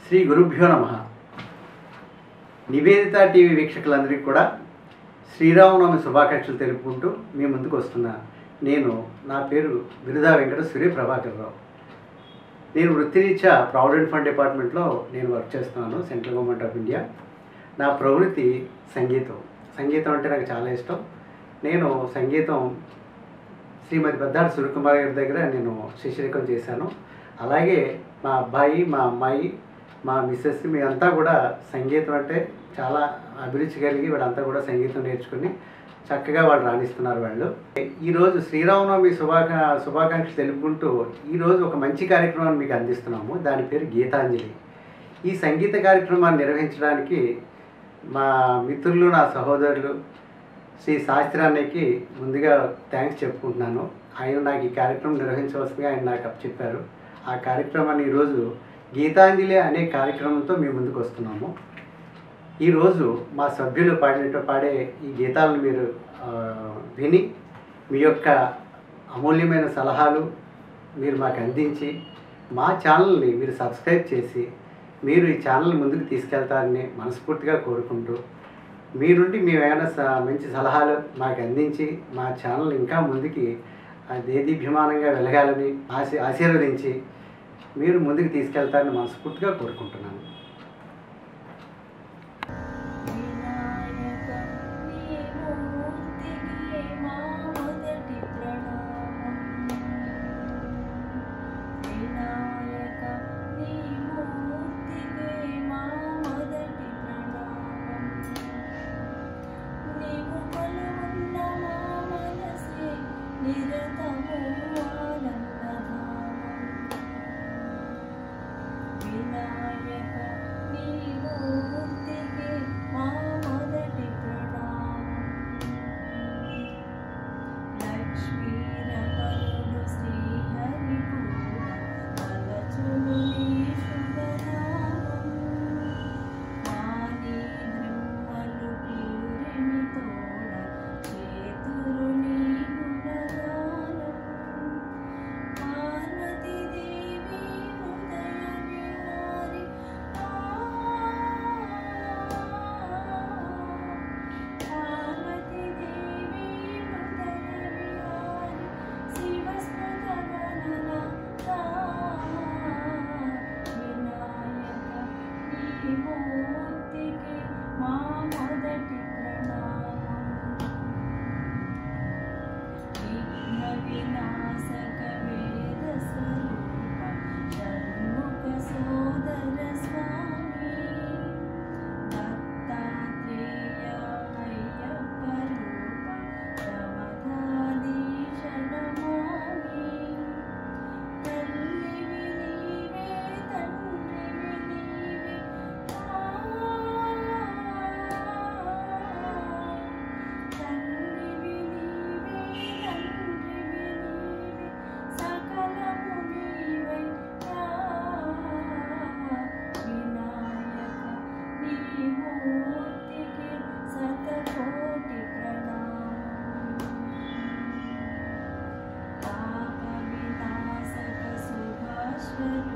శ్రీ గురుభ్యో నమ నివేదిత టీవీ వీక్షకులందరికీ కూడా శ్రీరామనవమి శుభాకాంక్షలు తెలుపుకుంటూ మీ ముందుకు వస్తున్నా నేను నా పేరు బిరుదా వెంకట సూర్య ప్రభాకర్ రావు నేను వృత్తిరీత్యా ప్రావిడెంట్ ఫండ్ డిపార్ట్మెంట్లో నేను వర్క్ చేస్తున్నాను సెంట్రల్ గవర్నమెంట్ ఆఫ్ ఇండియా నా ప్రవృత్తి సంగీతం సంగీతం అంటే నాకు చాలా ఇష్టం నేను సంగీతం శ్రీమతి పెద్దాడు సూర్యకుమార్ గారి దగ్గర నేను శిష్యరికం చేశాను అలాగే మా అబ్బాయి మా అమ్మాయి మా మిస్సెస్ మేమంతా కూడా సంగీతం అంటే చాలా అభిరుచి కలిగి వీళ్ళంతా కూడా సంగీతం నేర్చుకుని చక్కగా వాళ్ళు రాణిస్తున్నారు వాళ్ళు ఈరోజు శ్రీరామనవమి శుభాకా శుభాకాంక్షలు తెలుపుకుంటూ ఈరోజు ఒక మంచి కార్యక్రమాన్ని మీకు అందిస్తున్నాము దాని పేరు గీతాంజలి ఈ సంగీత కార్యక్రమాన్ని నిర్వహించడానికి మా మిత్రులు నా సహోదరులు శ్రీ శాస్త్రానికి ముందుగా థ్యాంక్స్ చెప్పుకుంటున్నాను ఆయన నాకు ఈ కార్యక్రమం నిర్వహించవలసిందిగా ఆయన నాకు చెప్పారు ఆ కార్యక్రమాన్ని ఈరోజు గీతాంజలి అనే కార్యక్రమంతో మేము ముందుకు వస్తున్నాము ఈరోజు మా సభ్యులు పాడినట్టు పాడే ఈ గీతాలను మీరు ఆ, విని మీ యొక్క అమూల్యమైన సలహాలు మీరు మాకు అందించి మా ఛానల్ని మీరు సబ్స్క్రైబ్ చేసి మీరు ఈ ఛానల్ ముందుకు తీసుకెళ్తారని మనస్ఫూర్తిగా కోరుకుంటూ మీ నుండి మేము ఏమైనా స- మంచి సలహాలు మాకు అందించి మా ఛానల్ ఇంకా ముందుకి ఆ దేదీభ్యమానంగా వెలగాలని ఆశీ ఆశీర్వదించి మీరు ముందుకు తీసుకెళ్తారని మనస్ఫూర్తిగా కోరుకుంటున్నాను వినాయక నీ మూర్తికి మా మొదటి ప్రణామం వినాయక నీ మూర్తికి మా మొదటి ప్రణామం నీవు కొలువున్న మా మనసే నిరతము ఆనందధామం వినాయక నీ మూర్తికి మా మొదటి ప్రణామం లక్ష్మీ రమణుడు శ్రీహరి కూడా తలచును నీ శుభనామం మాని బ్రహ్మలు పూరిమి తోడ చేతురు నీ గుణగానం పార్వతీ దేవి హృదయ విహారి పార్వతీ దేవి హృదయ విహారి శివ స్మృత గణనాథ వినాయక నీ మూర్తికి మా మొదటి ప్రణామం విఘ్న వినాశక వేద స్వరూప షణ్ముఖ సోదర స్వామి దత్తాత్రేయ అయ్యప్ప రూప ప్రమదాధీశ నమామి తల్లివి నీవే తండ్రివి నీవే తండ్రివి నీవే తండ్రివి నీవే సకలము నీవై వినాయక నీ మూర్తికి శతకోటి ప్రణామం పాప వినాశక శుభాశ్వరూప